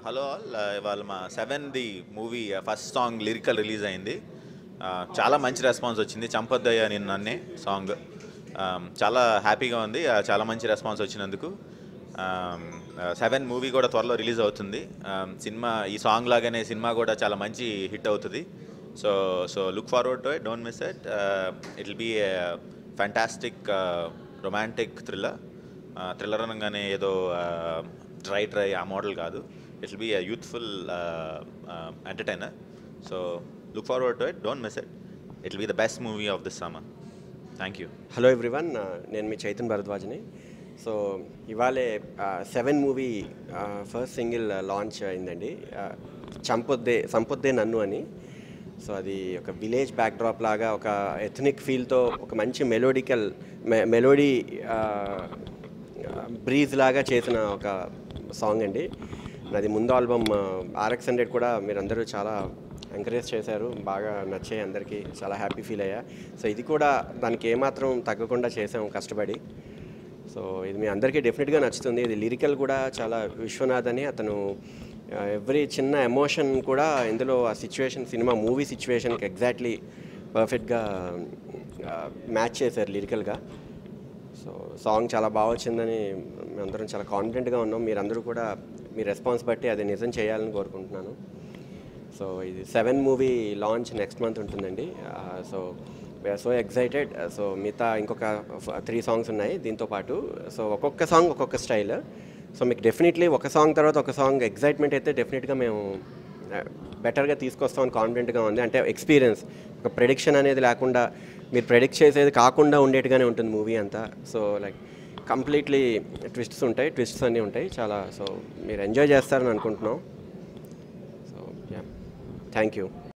hello all ఇవాళ మా seven the movie first song lyrical release అయింది Uh, చాలా మంచి రెస్పాన్స్ వచ్చింది చంపొద్దయ్య నిన్న నన్నే సాంగ్ చాలా హ్యాపీగా ఉంది Uh, చాలా మంచి రెస్పాన్స్ వచ్చినందుకు సెవెన్ మూవీ కూడా త్వరలో రిలీజ్ అవుతుంది Um, సినిమా ఈ సాంగ్ లాగానే సినిమా కూడా చాలా మంచి హిట్ అవుతుంది so so look forward to it don't miss it it will be fantastic romantic thriller thriller అనగానే ఏదో ట్రై ట్రై ఆ మోడల్ కాదు it will be youthful entertainer so look forward to it don't miss it it will be the best movie of this summer thank you hello everyone నేను మీ చైతన్ భరద్వాజ్ని so ఇవాళే seven movie first single launch అయిందండి Uh, చంపొద్దే సంపొద్దే నన్ను అని so అది ఒక విలేజ్ బ్యాక్డ్రాప్ లాగా ఒక ఎథనిక్ ఫీల్తో ఒక మంచి మెలోడికల్ మెలోడీ బ్రీజ్ లాగా చేసిన ఒక సాంగ్ అండి నాది ముందు ఆల్బమ్ ఆర్ఎక్స్ హండ్రెడ్ కూడా మీరందరూ చాలా ఎంకరేజ్ చేశారు బాగా నచ్చాయి అందరికీ చాలా హ్యాపీ ఫీల్ అయ్యా సో ఇది కూడా దానికి ఏమాత్రం తగ్గకుండా చేసాం కష్టపడి సో ఇది మీ అందరికీ డెఫినెట్గా నచ్చుతుంది ఇది లిరికల్ కూడా చాలా విశ్వనాథ్ అని అతను ఎవ్రీ చిన్న ఎమోషన్ కూడా ఇందులో ఆ సిచ్యువేషన్ సినిమా మూవీ సిచ్యువేషన్కి ఎగ్జాక్ట్లీ పర్ఫెక్ట్గా మ్యాచ్ చేశారు లిరికల్గా సో సాంగ్ చాలా బాగా వచ్చిందని మేమందరం చాలా కాన్ఫిడెంట్గా ఉన్నాం మీరందరూ కూడా మీ రెస్పాన్స్ బట్టి అది నిజం చేయాలని కోరుకుంటున్నాను సో ఇది seven movie launch next month ఉంటుందండి so we are so excited so మిగతా ఇంకొక త్రీ సాంగ్స్ ఉన్నాయి దీంతో పాటు సో ఒక్కొక్క సాంగ్ ఒక్కొక్క స్టైల్ సో మీకు డెఫినెట్లీ ఒక సాంగ్ తర్వాత ఒక సాంగ్ ఎగ్జైట్మెంట్ అయితే డెఫినెట్గా మేము బెటర్గా తీసుకొస్తామని కాన్ఫిడెంట్గా ఉంది అంటే ఎక్స్పీరియన్స్ ఒక ప్రెడిక్షన్ అనేది లేకుండా మీరు ప్రెడిక్ట్ చేసేది కాకుండా ఉండేట్టుగానే ఉంటుంది మూవీ అంతా సో లైక్ కంప్లీట్లీ ట్విస్ట్స్ ఉంటాయి ట్విస్ట్స్ అన్నీ ఉంటాయి చాలా సో మీరు ఎంజాయ్ చేస్తారని అనుకుంటున్నాం సో యా థ్యాంక్ యూ